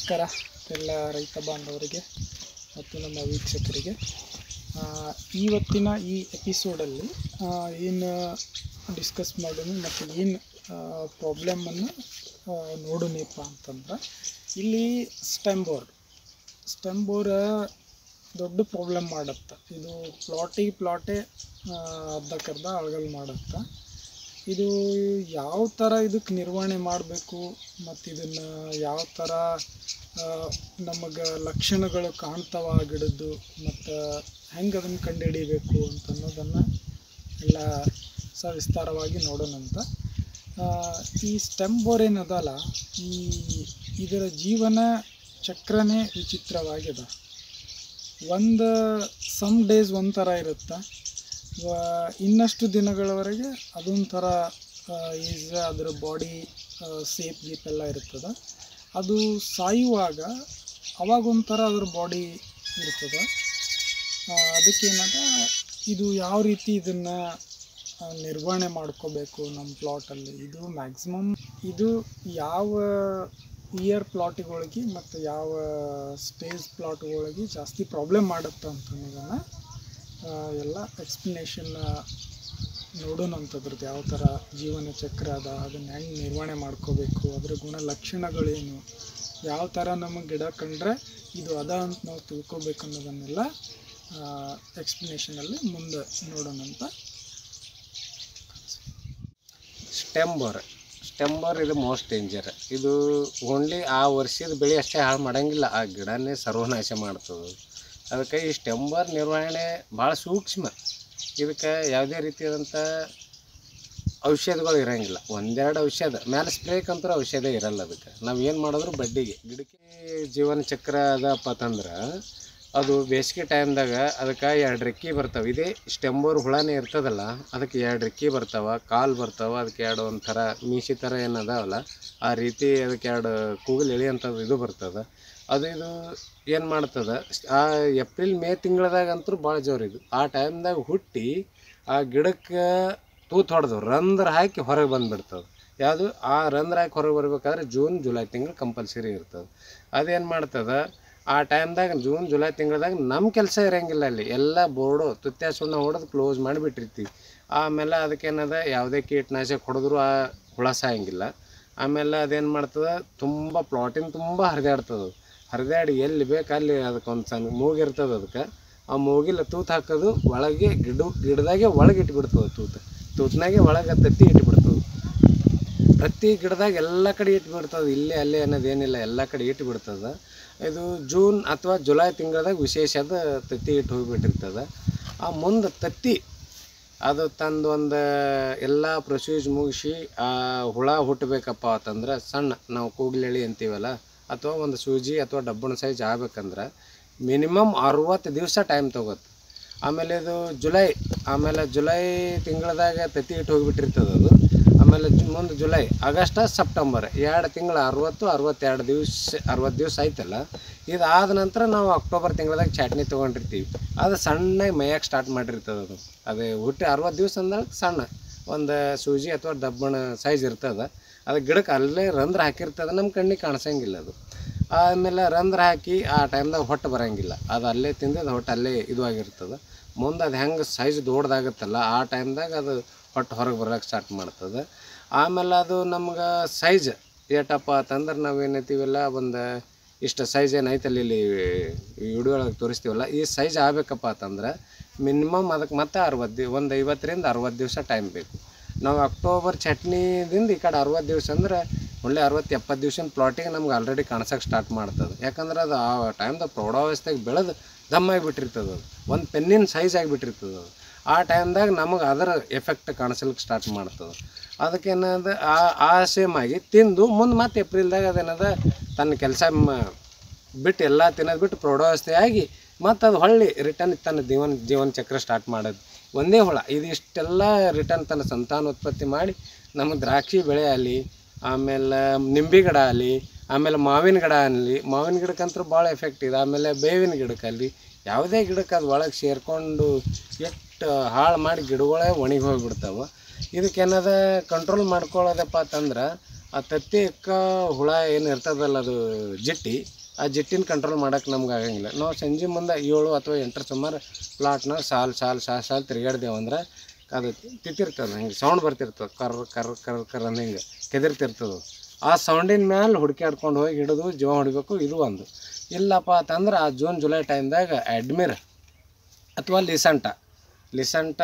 ನಮಸ್ಕಾರ ಎಲ್ಲ ರೈತ ಬಾಂಧವರಿಗೆ ಮತ್ತು ನಮ್ಮ ವೀಕ್ಷಕರಿಗೆ ಆ, ಇವತ್ತಿನ ಈ ಎಪಿಸೋಡಲ್ಲಿ ಏನು ಡಿಸ್ಕಸ್ ಮಾಡೋಣ ಮತ್ತು ಏನು ಪ್ರಾಬ್ಲಮನ್ನು ನೋಡೋಣಪ್ಪ ಅಂತಂದ್ರೆ ಇಲ್ಲಿ ಸ್ಟೆಮ್ ಬೋರ್ಡ್ ಸ್ಟೆಮ್ ಬೋರ್ ದೊಡ್ಡ ಪ್ರಾಬ್ಲಮ್ ಮಾಡತ್ತೆ ಇದು ಪ್ಲಾಟಿಗೆ ಪ್ಲಾಟೇ ಅರ್ಧಕ್ಕರ್ಧ ಅಳಗಲ್ ಮಾಡತ್ತೆ ಇದು ಯಾವ ಥರ ಇದಕ್ಕೆ ನಿರ್ವಹಣೆ ಮಾಡಬೇಕು ಮತ್ತು ಇದನ್ನು ಯಾವ ಥರ ನಮಗೆ ಲಕ್ಷಣಗಳು ಕಾಣ್ತಾವ ಗಿಡದ್ದು ಮತ್ತು ಹೆಂಗೆ ಅದನ್ನು ಕಂಡುಹಿಡಿಬೇಕು ಅಂತ ಅನ್ನೋದನ್ನು ಎಲ್ಲ ಸವಿಸ್ತಾರವಾಗಿ ನೋಡೋಣಂತ ಆ, ಈ ಸ್ಟೆಮ್ ಬೋರ್ ಏನದಲ್ಲ ಈ ಇದರ ಜೀವನ ಚಕ್ರನೇ ವಿಚಿತ್ರವಾಗಿದೆ ಒಂದು ಸಮ್ ಡೇಸ್ ಒಂಥರ ಇರುತ್ತೆ ವ- ಇನ್ನಷ್ಟು ದಿನಗಳವರೆಗೆ ಅದೊಂಥರ ಈಸ್ ಅದರ ಬಾಡಿ ಸೇಪ್ ಗೀಪ್ ಎಲ್ಲ ಇರ್ತದೆ ಅದು ಸಾಯುವಾಗ ಅವಾಗೊಂಥರ ಅದ್ರ ಬಾಡಿ ಇರ್ತದೆ ಆ, ಅದಕ್ಕೇನದ ಇದು ಯಾವ ರೀತಿ ಇದನ್ನು ನಿರ್ವಹಣೆ ಮಾಡ್ಕೋಬೇಕು ನಮ್ಮ ಪ್ಲಾಟಲ್ಲಿ ಇದು ಮ್ಯಾಕ್ಸಿಮಮ್ ಇದು ಯಾವ ಇಯರ್ ಪ್ಲಾಟ್ಗಳಿಗೆ ಮತ್ತು ಯಾವ ಸ್ಟೇಜ್ ಪ್ಲಾಟ್ಗಳಿಗೆ ಜಾಸ್ತಿ ಪ್ರಾಬ್ಲಮ್ ಮಾಡುತ್ತೆ ಅಂತ ಅನ್ನೋದನ್ನು ಎಲ್ಲ ಎಕ್ಸ್ಪ್ಲನೇಷನ್ ನೋಡೋಣಂಥದ್ರದ್ದು ಯಾವ ಥರ ಜೀವನ ಚಕ್ರ ಅದ ಅದನ್ನು ಹೆಂಗೆ ನಿರ್ವಹಣೆ ಮಾಡ್ಕೋಬೇಕು ಅದರ ಗುಣಲಕ್ಷಣಗಳೇನು ಯಾವ ಥರ ನಮಗೆ ಗಿಡ ಕಂಡ್ರೆ ಇದು ಅದ ಅಂತ ನಾವು ತಿಳ್ಕೊಬೇಕು ಅನ್ನೋದನ್ನೆಲ್ಲ ಎಕ್ಸ್ಪ್ಲನೇಷನಲ್ಲಿ ಮುಂದೆ ನೋಡೋಣಂತ ಸ್ಟೆಂಬರ್ ಸ್ಟೆಂಬರ್ ಇದು ಮೋಸ್ಟ್ ಡೇಂಜರ್ ಇದು ಓನ್ಲಿ ಆ ವರ್ಷದ ಬೆಳೆ ಅಷ್ಟೇ ಹಾಳು ಮಾಡಂಗಿಲ್ಲ ಆ ಗಿಡನೇ ಸರ್ವನಾಶ ಮಾಡ್ತದೆ ಅದಕ್ಕೆ ಈ ಸ್ಟೆಂಬರ್ ನಿರ್ವಹಣೆ ಭಾಳ ಸೂಕ್ಷ್ಮ ಇದಕ್ಕೆ ಯಾವುದೇ ರೀತಿಯಾದಂಥ ಔಷಧಗಳು ಇರಂಗಿಲ್ಲ ಒಂದೆರಡು ಔಷಧ ಮೇಲೆ ಸ್ಪ್ರೇಕಂತೂ ಔಷಧ ಇರಲ್ಲ ಅದಕ್ಕೆ ನಾವು ಏನು ಮಾಡಿದ್ರು ಬಡ್ಡಿಗೆ ಗಿಡಕ್ಕೆ ಜೀವನ ಚಕ್ರ ಅದಪ್ಪ ಅಂತಂದ್ರೆ ಅದು ಬೇಸಿಗೆ ಟೈಮ್ದಾಗ ಅದಕ್ಕೆ ಎರಡು ರೆಕ್ಕಿ ಬರ್ತಾವೆ ಇದೇ ಸ್ಟೆಂಬೋರ್ ಹುಳನೇ ಇರ್ತದಲ್ಲ ಅದಕ್ಕೆ ಎರಡು ರೆಕ್ಕಿ ಬರ್ತಾವೆ ಕಾಲು ಬರ್ತಾವೆ ಅದಕ್ಕೆ ಎರಡು ಒಂಥರ ಮೀಸಿ ಥರ ಏನು ಅದಾವಲ್ಲ ಆ ರೀತಿ ಅದಕ್ಕೆ ಎರಡು ಕೂಗಲು ಎಳೆಯಂಥದ್ದು ಇದು ಬರ್ತದೆ ಅದು ಇದು ಏನು ಮಾಡ್ತದೆ ಆ ಏಪ್ರಿಲ್ ಮೇ ತಿಂಗಳದಾಗಂತೂ ಭಾಳ ಜೋರು ಇದು ಆ ಟೈಮ್ದಾಗ ಹುಟ್ಟಿ ಆ ಗಿಡಕ್ಕೆ ತೂತು ಹೊಡೆದು ರಂಧ್ರ ಹಾಕಿ ಹೊರಗೆ ಬಂದುಬಿಡ್ತದೆ ಯಾವುದು ಆ ರಂಧ್ರ ಹಾಕಿ ಹೊರಗೆ ಬರ್ಬೇಕಾದ್ರೆ ಜೂನ್ ಜುಲೈ ತಿಂಗಳು ಕಂಪಲ್ಸರಿ ಇರ್ತದೆ ಅದೇನು ಮಾಡ್ತದೆ ಆ ಟೈಮ್ದಾಗ ಜೂನ್ ಜುಲೈ ತಿಂಗಳದಾಗ ನಮ್ಮ ಕೆಲಸ ಇರಂಗಿಲ್ಲ ಅಲ್ಲಿ ಎಲ್ಲ ಬೋರ್ಡು ತುತ್ಯ ಸುಣ್ಣ ಹೊಡೆದು ಕ್ಲೋಸ್ ಮಾಡಿಬಿಟ್ಟಿರ್ತೀವಿ ಆಮೇಲೆ ಅದಕ್ಕೇನದ ಯಾವುದೇ ಕೀಟನಾಶಕ ಹೊಡೆದ್ರು ಆ ಹುಳ ಸಾಯಂಗಿಲ್ಲ ಆಮೇಲೆ ಅದೇನು ಮಾಡ್ತದೆ ತುಂಬ ಪ್ಲಾಟಿನ ತುಂಬ ಹರಿದಾಡ್ತದೆ ಹರಿದಾಡಿ ಎಲ್ಲಿ ಬೇಕು ಅಲ್ಲಿ ಅದಕ್ಕೆ ಒಂದು ಸಣ್ಣ ಮೂಗಿರ್ತದೆ ಅದಕ್ಕೆ ಆ ಮೂಗಿಲ್ಲ ತೂತು ಹಾಕೋದು ಒಳಗೆ ಗಿಡ ಗಿಡದಾಗೆ ಒಳಗೆ ಇಟ್ಬಿಡ್ತದೆ ತೂತು ತೂತ್ನಾಗೆ ಒಳಗೆ ತತ್ತಿ ಇಟ್ಬಿಡ್ತದೆ ಪ್ರತಿ ಗಿಡದಾಗ ಎಲ್ಲ ಕಡೆ ಇಟ್ಬಿಡ್ತದೆ ಇಲ್ಲೇ ಅಲ್ಲೇ ಅನ್ನೋದೇನಿಲ್ಲ ಎಲ್ಲ ಕಡೆ ಇಟ್ಬಿಡ್ತದೆ ಇದು ಜೂನ್ ಅಥವಾ ಜುಲೈ ತಿಂಗಳದಾಗ ವಿಶೇಷದ ತತ್ತಿ ಇಟ್ಟು ಹೋಗಿಬಿಟ್ಟಿರ್ತದೆ ಆ ಮುಂದೆ ತತ್ತಿ ಅದು ತಂದು ಒಂದು ಎಲ್ಲ ಪ್ರೊಸೀಜ್ ಮುಗಿಸಿ ಆ ಹುಳ ಹುಟ್ಟಬೇಕಪ್ಪ ಅಂತಂದ್ರೆ ಸಣ್ಣ ನಾವು ಕೂಗ್ಲೆಳಿ ಅಂತೀವಲ್ಲ ಅಥವಾ ಒಂದು ಸೂಜಿ ಅಥವಾ ಡಬ್ಬಣ ಸೈಜ್ ಆಗ್ಬೇಕಂದ್ರೆ ಮಿನಿಮಮ್ ಅರುವತ್ತು ದಿವಸ ಟೈಮ್ ತೊಗೋತ್ತೆ ಆಮೇಲೆ ಇದು ಜುಲೈ ಆಮೇಲೆ ಜುಲೈ ತಿಂಗಳದಾಗ ತತ್ತಿ ಇಟ್ಟು ಹೋಗಿಬಿಟ್ಟಿರ್ತದೆ ಅದು ಆಮೇಲೆ ಜು ಮುಂದೆ ಜುಲೈ ಆಗಸ್ಟ್ ಸೆಪ್ಟೆಂಬರ್ ಎರಡು ತಿಂಗಳು ಅರುವತ್ತು ಅರವತ್ತೆರಡು ದಿವಸ ಅರವತ್ತು ದಿವಸ ಆಯ್ತಲ್ಲ ಇದಾದ ನಂತರ ನಾವು ಅಕ್ಟೋಬರ್ ತಿಂಗಳದಾಗ ಚಟ್ನಿ ತೊಗೊಂಡಿರ್ತೀವಿ ಅದು ಸಣ್ಣಗೆ ಮೇಯಕ್ಕೆ ಸ್ಟಾರ್ಟ್ ಮಾಡಿರ್ತದೆ ಅದು ಅದು ಹುಟ್ಟಿ ಅರವತ್ತು ದಿವಸ ಅಂದಾಗ ಸಣ್ಣ ಒಂದು ಸೂಜಿ ಅಥವಾ ದಬ್ಬಣ ಸೈಜ್ ಇರ್ತದೆ ಅದು ಗಿಡಕ್ಕೆ ಅಲ್ಲೇ ರಂಧ್ರ ಹಾಕಿರ್ತದೆ ನಮ್ಮ ಕಣ್ಣಿಗೆ ಕಾಣಿಸಂಗಿಲ್ಲ ಅದು ಆಮೇಲೆ ರಂಧ್ರ ಹಾಕಿ ಆ ಟೈಮ್ದಾಗ ಹೊಟ್ಟೆ ಬರೋಂಗಿಲ್ಲ ಅದು ಅಲ್ಲೇ ತಿಂದದ್ದು ಹೊಟ್ಟೆ ಅಲ್ಲೇ ಇದು ಆಗಿರ್ತದೆ ಮುಂದೆ ಅದು ಹೆಂಗೆ ಸೈಜ್ ದೊಡ್ಡದಾಗುತ್ತಲ್ಲ ಆ ಟೈಮ್ದಾಗ ಅದು ಹೊಟ್ಟೆ ಹೊರಗೆ ಬರೋಕ್ಕೆ ಸ್ಟಾರ್ಟ್ ಮಾಡ್ತದೆ ಆಮೇಲೆ ಅದು ನಮ್ಗೆ ಸೈಜ್ ಏಟಪ್ಪ ಅಂತಂದ್ರೆ ನಾವು ಏನೈತಿವಲ್ಲ ಒಂದು ಇಷ್ಟು ಸೈಜ್ ಏನೈತಲ್ಲ ಇಲ್ಲಿ ವಿಡಿಯೋ ಒಳಗೆ ತೋರಿಸ್ತೀವಲ್ಲ ಈ ಸೈಜ್ ಆಗಬೇಕಪ್ಪ ಅಂತಂದ್ರೆ ಮಿನಿಮಮ್ ಅದಕ್ಕೆ ಮತ್ತೆ ಅರವತ್ತು ದಿವ ಒಂದು ಐವತ್ತರಿಂದ ಅರವತ್ತು ದಿವಸ ಟೈಮ್ ಬೇಕು ನಾವು ಅಕ್ಟೋಬರ್ ಚಟ್ನಿದಿಂದ ಈ ಕಡೆ ಅರವತ್ತು ದಿವಸ ಅಂದ್ರೆ ಒಳ್ಳೆ ಅರವತ್ತು ಎಪ್ಪತ್ತು ದಿವ್ಸದ ಪ್ಲಾಟಿಗೆ ನಮ್ಗೆ ಆಲ್ರೆಡಿ ಕಾಣಿಸೋಕೆ ಸ್ಟಾರ್ಟ್ ಮಾಡ್ತದೆ ಯಾಕಂದ್ರೆ ಅದು ಆ ಟೈಮ್ದಾಗ ಪ್ರೌಢಾವಸ್ಥೆಗೆ ಬೆಳೆದು ದಮ್ಮಾಗಿಬಿಟ್ಟಿರ್ತದೆ ಅದು ಒಂದು ಪೆನ್ನಿನ ಸೈಜ್ ಆಗಿಬಿಟ್ಟಿರ್ತದೆ ಅದು ಆ ಟೈಮ್ದಾಗ ನಮಗೆ ಅದರ ಎಫೆಕ್ಟ್ ಕಾಣಿಸ್ಲಿಕ್ಕೆ ಸ್ಟಾರ್ಟ್ ಮಾಡ್ತದೆ ಅದಕ್ಕೇನದ ಆ ಆ ಸೇಮ್ ಆಗಿ ತಿಂದು ಮುಂದೆ ಮತ್ತೆ ಏಪ್ರಿಲ್ದಾಗ ಅದೇನದ ತನ್ನ ಕೆಲಸ ಬಿಟ್ಟು ಎಲ್ಲ ತಿನ್ನೋದು ಬಿಟ್ಟು ಪ್ರೌಢಾವಸ್ಥೆ ಆಗಿ ಮತ್ತು ಅದು ಹೊಳ್ಳಿ ರಿಟರ್ನ್ ತನ್ನ ಜೀವನ ಜೀವನ ಚಕ್ರ ಸ್ಟಾರ್ಟ್ ಮಾಡೋದು ಒಂದೇ ಹುಳ ಇದು ಇಷ್ಟೆಲ್ಲ ರಿಟರ್ನ್ ತನ್ನ ಸಂತಾನೋತ್ಪತ್ತಿ ಮಾಡಿ ನಮ್ಮ ದ್ರಾಕ್ಷಿ ಬೆಳೆ ಆಗಲಿ ಆಮೇಲೆ ನಿಂಬೆ ಗಿಡ ಆಗಲಿ ಆಮೇಲೆ ಮಾವಿನ ಗಿಡ ಆಗಲಿ ಮಾವಿನ ಗಿಡಕ್ಕಂತೂ ಭಾಳ ಎಫೆಕ್ಟ್ ಇದೆ ಆಮೇಲೆ ಬೇವಿನ ಗಿಡಕ್ಕಲ್ಲಿ ಯಾವುದೇ ಗಿಡಕ್ಕೆ ಅದು ಒಳಗೆ ಸೇರಿಕೊಂಡು ಎಷ್ಟು ಹಾಳು ಮಾಡಿ ಗಿಡಗಳೇ ಒಣಗಿ ಹೋಗಿಬಿಡ್ತಾವೆ ಇದಕ್ಕೇನದ ಕಂಟ್ರೋಲ್ ಮಾಡ್ಕೊಳ್ಳೋದಪ್ಪ ಅಂತಂದ್ರೆ ಆ ತತ್ತಿ ಅಕ್ಕ ಹುಳ ಏನು ಇರ್ತದಲ್ಲ ಅದು ಜಿಟ್ಟಿ ಆ ಜಿಟ್ಟಿನ ಕಂಟ್ರೋಲ್ ಮಾಡೋಕೆ ನಮ್ಗೆ ಆಗಂಗಿಲ್ಲ ನಾವು ಸಂಜೆ ಮುಂದೆ ಏಳು ಅಥವಾ ಎಂಟರ ಸುಮಾರು ಪ್ಲಾಟ್ನ ಸಾಲು ಸಾಲು ಸಾಲು ಸಾಲು ತಿರುಗಾಡ್ದೇವು ಅಂದ್ರೆ ಅದು ತಿತ್ತಿರ್ತದೆ ಹಿಂಗೆ ಸೌಂಡ್ ಬರ್ತಿರ್ತದೆ ಕರ್ ಕರ್ ಕರ್ ಕರ್ ಅಂದ್ ಹಿಂಗೆ ಕೆದರ್ತಿರ್ತದೆ ಆ ಸೌಂಡಿನ ಮ್ಯಾಲೆ ಹುಡುಕ್ಯಾಡ್ಕೊಂಡು ಹೋಗಿ ಹಿಡಿದು ಜೀವ ಹೊಡಿಬೇಕು ಇದು ಒಂದು ಇಲ್ಲಪ್ಪ ಅಂತಂದ್ರೆ ಆ ಜೂನ್ ಜುಲೈ ಟೈಮ್ದಾಗ ಅಡ್ಮಿರ್ ಅಥವಾ ಲಿಸಂಟ ಲಿಸಂಟ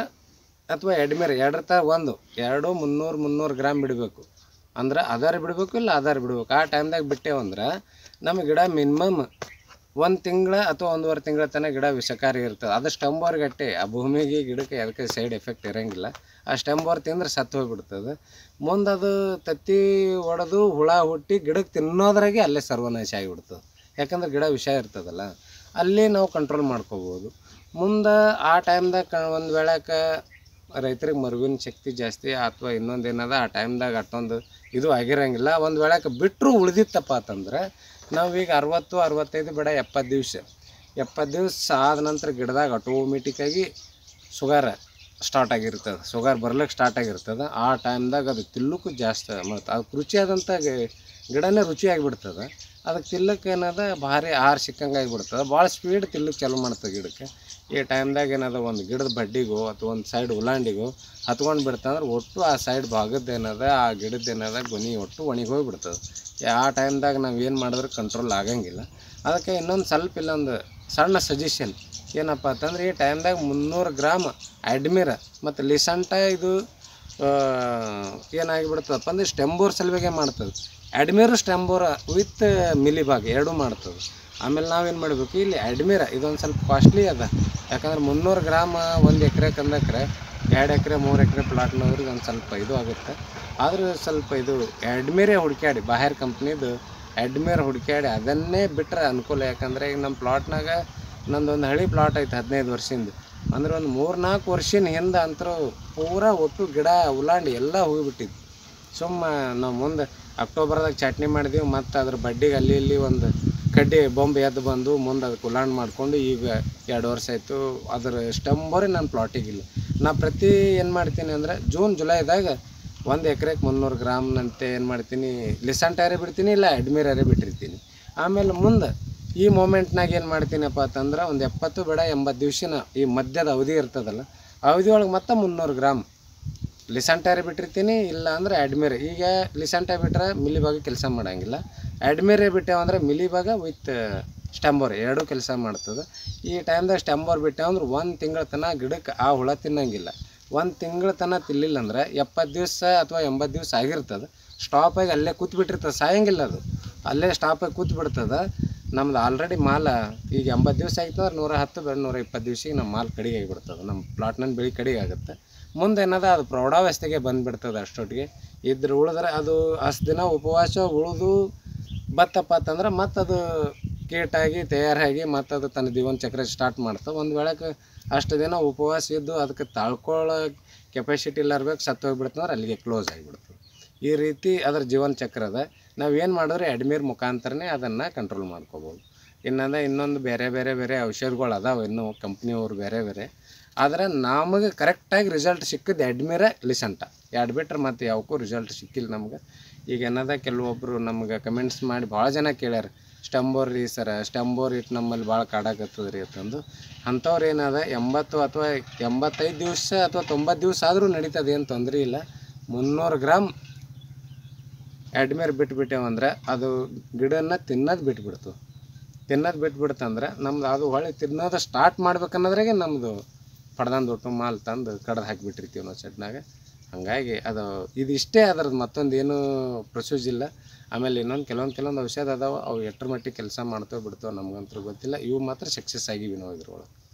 ಅಥವಾ ಎಡ್ಮಿರ್ ಎರಡರ ತ ಒಂದು ಎರಡು ಮುನ್ನೂರು ಮುನ್ನೂರು ಗ್ರಾಮ್ ಬಿಡಬೇಕು ಅಂದ್ರೆ ಆಧಾರ ಬಿಡಬೇಕು ಇಲ್ಲ ಆಧಾರ ಬಿಡ್ಬೇಕು ಆ ಟೈಮ್ದಾಗ ಬಿಟ್ಟೇವಂದ್ರೆ ನಮ್ಮ ಗಿಡ ಮಿನಿಮಮ್ ಒಂದು ತಿಂಗಳ ಅಥವಾ ಒಂದೂವರೆ ತಿಂಗಳ ತನಕ ಗಿಡ ವಿಷಕಾರಿ ಇರ್ತದೆ ಅದು ಸ್ಟಂಬೋರ್ ಗಟ್ಟಿ ಆ ಭೂಮಿಗೆ ಗಿಡಕ್ಕೆ ಅದಕ್ಕೆ ಸೈಡ್ ಎಫೆಕ್ಟ್ ಇರೋಂಗಿಲ್ಲ ಆ ಸ್ಟಂಬೋರ್ ತಿಂದ್ರೆ ಸತ್ತು ಹೋಗ್ಬಿಡ್ತದೆ ಮುಂದೆ ಅದು ತತ್ತಿ ಒಡೆದು ಹುಳ ಹುಟ್ಟಿ ಗಿಡಕ್ಕೆ ತಿನ್ನೋದ್ರಾಗೆ ಅಲ್ಲೇ ಸರ್ವನಾಶ ಆಗಿಬಿಡ್ತದೆ ಯಾಕಂದ್ರೆ ಗಿಡ ವಿಷ ಇರ್ತದಲ್ಲ ಅಲ್ಲಿ ನಾವು ಕಂಟ್ರೋಲ್ ಮಾಡ್ಕೋಬೋದು ಮುಂದೆ ಆ ಟೈಮ್ದಾಗ ಕ ಒಂದು ವೇಳೆಕ ರೈತರಿಗೆ ಮರುವಿನ ಶಕ್ತಿ ಜಾಸ್ತಿ ಅಥವಾ ಇನ್ನೊಂದು ಏನದ ಆ ಟೈಮ್ದಾಗ ಅಷ್ಟೊಂದು ಇದು ಆಗಿರಂಗಿಲ್ಲ ಒಂದು ವೇಳೆಕ ಬಿಟ್ಟರು ಉಳಿದಿತ್ತಪ್ಪ ಅಂತಂದ್ರೆ ನಾವೀಗ ಅರವತ್ತು ಅರವತ್ತೈದು ಬೇಡ ಎಪ್ಪತ್ತು ದಿವಸ ಎಪ್ಪತ್ತು ದಿವಸ ಆದ ನಂತರ ಗಿಡದಾಗ ಆಟೋಮೆಟಿಕ್ಕಾಗಿ ಶುಗರ್ ಸ್ಟಾರ್ಟ್ ಆಗಿರ್ತದೆ ಶುಗರ್ ಬರ್ಲಿಕ್ಕೆ ಸ್ಟಾರ್ಟ್ ಆಗಿರ್ತದೆ ಆ ಟೈಮ್ದಾಗ ಅದು ತಿಲ್ಲಕ್ಕೂ ಜಾಸ್ತಿ ಮತ್ತು ಅದು ರುಚಿಯಾದಂಥ ಗಿ- ಗಿಡನೇ ರುಚಿಯಾಗಿಬಿಡ್ತದೆ ಅದಕ್ಕೆ ತಿಲ್ಲಕ್ಕೆ ಏನದ ಭಾರಿ ಆಹಾರ ಸಿಕ್ಕಂಗೆ ಆಗಿಬಿಡ್ತದೆ ಭಾಳ ಸ್ಪೀಡ್ ತಿಲ್ಲಕ್ಕೆ ಚಾಲು ಮಾಡ್ತದೆ ಗಿಡಕ್ಕೆ ಈ ಟೈಮ್ದಾಗ ಏನದ ಒಂದು ಗಿಡದ ಬಡ್ಡಿಗೋ ಅಥವಾ ಒಂದು ಸೈಡ್ ಉಲಾಂಡಿಗೋ ಹತ್ಕೊಂಡು ಬಿಡ್ತಂದ್ರೆ ಒಟ್ಟು ಆ ಸೈಡ್ ಭಾಗದ್ದು ಏನದ ಆ ಗಿಡದ ಏನದ ಗೊನಿ ಒಟ್ಟು ಒಣಗಿ ಹೋಗ್ಬಿಡ್ತದೆ ಆ ಟೈಮ್ದಾಗ ನಾವು ಏನು ಮಾಡಿದ್ರೆ ಕಂಟ್ರೋಲ್ ಆಗಂಗಿಲ್ಲ ಅದಕ್ಕೆ ಇನ್ನೊಂದು ಸ್ವಲ್ಪ ಇಲ್ಲೊಂದು ಸಣ್ಣ ಸಜೆಷನ್ ಏನಪ್ಪ ಅಂತಂದ್ರೆ ಈ ಟೈಮ್ದಾಗ ಮುನ್ನೂರು ಗ್ರಾಮ್ ಅಡ್ಮಿರ ಮತ್ತು ಲಿಸಂಟ ಇದು ಆ, ಏನಾಗಿಬಿಡ್ತದಪ್ಪ ಅಂದ್ರೆ ಸ್ಟೆಂಬೋರ್ ಸಲುವಾಗಿ ಮಾಡ್ತದೆ ಅಡ್ಮಿರ್ ಸ್ಟೆಂಬೋರ ವಿತ್ ಮಿಲಿಬಾಗ್ ಎರಡೂ ಮಾಡ್ತದೆ ಆಮೇಲೆ ನಾವೇನು ಮಾಡಬೇಕು ಇಲ್ಲಿ ಅಡ್ಮಿರ ಇದೊಂದು ಸ್ವಲ್ಪ ಕಾಸ್ಟ್ಲಿ ಅದ ಯಾಕಂದ್ರೆ ಮುನ್ನೂರು ಗ್ರಾಮ್ ಒಂದು ಎಕರೆ ಕಂದಕ್ರೆ ಎರಡು ಎಕರೆ ಮೂರು ಎಕರೆ ಪ್ಲಾಟ್ನವ್ರಿಗೆ ಒಂದು ಸ್ವಲ್ಪ ಇದು ಆಗುತ್ತೆ ಆದ್ರೆ ಸ್ವಲ್ಪ ಇದು ಅಡ್ಮಿರೇ ಹುಡುಕ್ಯಾಡಿ ಬಾಹ್ಯಾರ ಕಂಪ್ನಿದು ಅಡ್ಮಿರ್ ಹುಡುಕ್ಯಾಡಿ ಅದನ್ನೇ ಬಿಟ್ಟರೆ ಅನುಕೂಲ ಯಾಕಂದ್ರೆ ಈಗ ನಮ್ಮ ಪ್ಲಾಟ್ನಾಗ ನಂದೊಂದು ಹಳಿ ಪ್ಲಾಟ್ ಐತೆ ಹದಿನೈದು ವರ್ಷದಿಂದ ಅಂದ್ರೆ ಒಂದು ಮೂರು ನಾಲ್ಕು ವರ್ಷದ ಹಿಂದೆ ಅಂತರೂ ಪೂರಾ ಒಟ್ಟು ಗಿಡ ಉಲಾಂಡಿ ಎಲ್ಲ ಹೋಗಿಬಿಟ್ಟಿದ್ದು ಸುಮ್ಮ ನಾವು ಮುಂದೆ ಅಕ್ಟೋಬರ್ದಾಗ ಚಟ್ನಿ ಮಾಡಿದೀವಿ ಮತ್ತು ಅದ್ರ ಬಡ್ಡಿಗೆ ಅಲ್ಲಿ ಇಲ್ಲಿ ಒಂದು ಕಡ್ಡಿ ಬೊಂಬೆ ಎದ್ದು ಬಂದು ಮುಂದೆ ಅದಕ್ಕೆ ಉಲಾಂಡ್ ಮಾಡಿಕೊಂಡು ಈಗ ಎರಡು ವರ್ಷ ಆಯಿತು ಅದ್ರ ಸ್ಟಂಬೋರಿ ನನ್ನ ಪ್ಲಾಟಿಗಿಲ್ಲ ನಾ ಪ್ರತಿ ಏನು ಮಾಡ್ತೀನಿ ಅಂದರೆ ಜೂನ್ ಜುಲೈದಾಗ ಒಂದು ಎಕರೆಗೆ ಮುನ್ನೂರು ಗ್ರಾಮ್ನಂತೆ ಏನು ಮಾಡ್ತೀನಿ ಲಿಸಂಟಾರೇ ಬಿಡ್ತೀನಿ ಇಲ್ಲ ಅಡ್ಮಿರಾರೇ ಬಿಟ್ಟಿರ್ತೀನಿ ಆಮೇಲೆ ಮುಂದೆ ಈ ಮೂಮೆಂಟ್ನಾಗ ಏನು ಮಾಡ್ತೀನಪ್ಪ ಅಂತಂದ್ರೆ ಒಂದು ಎಪ್ಪತ್ತು ಬೇಡ ಎಂಬತ್ತು ದಿವ್ಸನ ಈ ಮಧ್ಯದ ಅವಧಿ ಇರ್ತದಲ್ಲ ಅವಧಿ ಒಳಗೆ ಮತ್ತೆ ಮುನ್ನೂರು ಗ್ರಾಮ್ ಲಿಸಂಟಾರಿ ಬಿಟ್ಟಿರ್ತೀನಿ ಇಲ್ಲ ಅಂದ್ರೆ ಅಡ್ಮಿರ್ ಈಗ ಲಿಸಂಟ ಬಿಟ್ರೆ ಮಿಲಿಬಾಗ ಕೆಲಸ ಮಾಡಂಗಿಲ್ಲ ಅಡ್ಮಿರೇ ಬಿಟ್ಟೇವು ಅಂದ್ರೆ ಮಿಲಿಬಾಗ ವಿತ್ ಸ್ಟಂಬೋರ್ ಎರಡೂ ಕೆಲಸ ಮಾಡ್ತದೆ ಈ ಟೈಮ್ದಾಗ ಸ್ಟಂಬೋರ್ ಬಿಟ್ಟೇವು ಅಂದ್ರೆ ಒಂದು ತಿಂಗಳ ತನಕ ಗಿಡಕ್ಕೆ ಆ ಹುಳ ತಿನ್ನಂಗಿಲ್ಲ ಒಂದು ತಿಂಗಳ ತನಕ ತಿನ್ಲಿಲ್ಲ ಅಂದ್ರೆ ಎಪ್ಪತ್ತು ದಿವಸ ಅಥವಾ ಎಂಬತ್ತು ದಿವಸ ಆಗಿರ್ತದೆ ಸ್ಟಾಪಾಗಿ ಅಲ್ಲೇ ಕೂತ್ಬಿಟ್ಟಿರ್ತದೆ ಸಾಯಂಗಿಲ್ಲ ಅದು ಅಲ್ಲೇ ಸ್ಟಾಪಾಗಿ ಕೂತ್ ಬಿಡ್ತದೆ ನಮ್ದು ಆಲ್ರೆಡಿ ಮಾಲ ಈಗ ಎಂಬತ್ತು ದಿವಸ ಆಯ್ತು ಅಂದ್ರೆ ನೂರ ಹತ್ತು ಬೇಡ ನೂರ ಇಪ್ಪತ್ತು ದಿವ್ಸಿಗೆ ನಮ್ಮ ಮಾಲ್ ಕಡಿಗೆ ಆಗಿಬಿಡ್ತದೆ ನಮ್ಮ ಪ್ಲಾಟ್ನಲ್ಲಿ ಬೆಳೆ ಕಡಿಗೆ ಆಗುತ್ತೆ ಮುಂದೆ ಏನದ ಅದು ಪ್ರೌಢಾವಸ್ಥೆಗೆ ಬಂದುಬಿಡ್ತದೆ ಅಷ್ಟೊಟ್ಟಿಗೆ ಇದ್ರ ಉಳಿದ್ರೆ ಅದು ಅಷ್ಟು ದಿನ ಉಪವಾಸ ಉಳಿದು ಬತ್ತಪ್ಪ ಅಂತಂದ್ರೆ ಮತ್ತೆ ಅದು ಕೀಟಾಗಿ ತಯಾರಾಗಿ ಮತ್ತು ಅದು ತನ್ನ ಜೀವನ ಚಕ್ರ ಸ್ಟಾರ್ಟ್ ಮಾಡ್ತವೆ ಒಂದು ವೇಳೆಗೆ ಅಷ್ಟು ದಿನ ಉಪವಾಸ ಇದ್ದು ಅದಕ್ಕೆ ತಾಳ್ಕೊಳ್ಳೋ ಕೆಪಾಸಿಟಿ ಇಲ್ಲಾರ್ಬೇಕು ಸತ್ತು ಹೋಗ್ಬಿಡ್ತಂದ್ರೆ ಅಲ್ಲಿಗೆ ಕ್ಲೋಸ್ ಆಗಿಬಿಡ್ತದೆ ಈ ರೀತಿ ಅದರ ಜೀವನ ಚಕ್ರ ಅದ ನಾವು ಏನು ಮಾಡಿದ್ರೆ ಅಡ್ಮಿರ್ ಮುಖಾಂತರನೇ ಅದನ್ನು ಕಂಟ್ರೋಲ್ ಮಾಡ್ಕೋಬೋದು ಇನ್ನದ ಇನ್ನೊಂದು ಬೇರೆ ಬೇರೆ ಬೇರೆ ಔಷಧಿಗಳು ಅದಾವೆ ಇನ್ನು ಕಂಪ್ನಿಯವ್ರು ಬೇರೆ ಬೇರೆ ಆದರೆ ನಮಗೆ ಕರೆಕ್ಟಾಗಿ ರಿಸಲ್ಟ್ ಸಿಕ್ಕಿದ್ದು ಅಡ್ಮಿರ ಲಿಸಂಟ ಎರಡು ಬಿಟ್ರೆ ಮತ್ತು ಯಾವಕ್ಕೂ ರಿಸಲ್ಟ್ ಸಿಕ್ಕಿಲ್ಲ ನಮ್ಗೆ ಈಗ ಏನದ ಕೆಲವೊಬ್ಬರು ನಮ್ಗೆ ಕಮೆಂಟ್ಸ್ ಮಾಡಿ ಭಾಳ ಜನ ಕೇಳ್ಯಾರ ಸ್ಟಂಬೋರ್ ರೀ ಸರ ಸ್ಟಂಬೋರ್ ಇಟ್ಟು ನಮ್ಮಲ್ಲಿ ಭಾಳ ಕಾಡಾಕತ್ತದ ರೀ ಅಂತಂದು ಅಂಥವ್ರು ಏನದ ಎಂಬತ್ತು ಅಥವಾ ಎಂಬತ್ತೈದು ದಿವಸ ಅಥವಾ ತೊಂಬತ್ತು ದಿವಸ ಆದರೂ ನಡೀತದೆ ಏನು ತೊಂದರೆ ಇಲ್ಲ ಮುನ್ನೂರು ಗ್ರಾಮ್ ಅಡ್ಮಿರ್ ಬಿಟ್ಬಿಟ್ಟೇವಂದ್ರೆ ಅದು ಗಿಡನ ತಿನ್ನೋದು ಬಿಟ್ಬಿಡ್ತು ತಿನ್ನೋದು ಬಿಟ್ಬಿಡ್ತಂದ್ರೆ ನಮ್ದು ಅದು ಹೊಳ್ಳಿ ತಿನ್ನೋದು ಸ್ಟಾರ್ಟ್ ಮಾಡ್ಬೇಕನ್ನೋದ್ರಾಗೆ ನಮ್ಮದು ಪಡ್ದಂದು ಒಟ್ಟು ಮಾಲ್ ತಂದು ಕಡ್ದು ಹಾಕಿಬಿಟ್ಟಿರ್ತೀವಿ ನಾವು ಸೆಟ್ನಾಗ ಹಾಗಾಗಿ ಅದು ಇದಿಷ್ಟೇ ಅದ್ರದ್ದು ಮತ್ತೊಂದು ಏನು ಪ್ರೊಸೀಜ್ ಇಲ್ಲ ಆಮೇಲೆ ಇನ್ನೊಂದು ಕೆಲವೊಂದು ಕೆಲವೊಂದು ಔಷಧ ಅದಾವೆ ಅವು ಎಷ್ಟರ ಮಟ್ಟಿಗೆ ಕೆಲಸ ಮಾಡ್ತಾವೆ ಬಿಡ್ತಾವೆ ನಮ್ಗಂತೂ ಗೊತ್ತಿಲ್ಲ ಇವು ಮಾತ್ರ ಸಕ್ಸಸ್ ಆಗಿವಿ ನಾವು ಇದ್ರೊಳಗೆ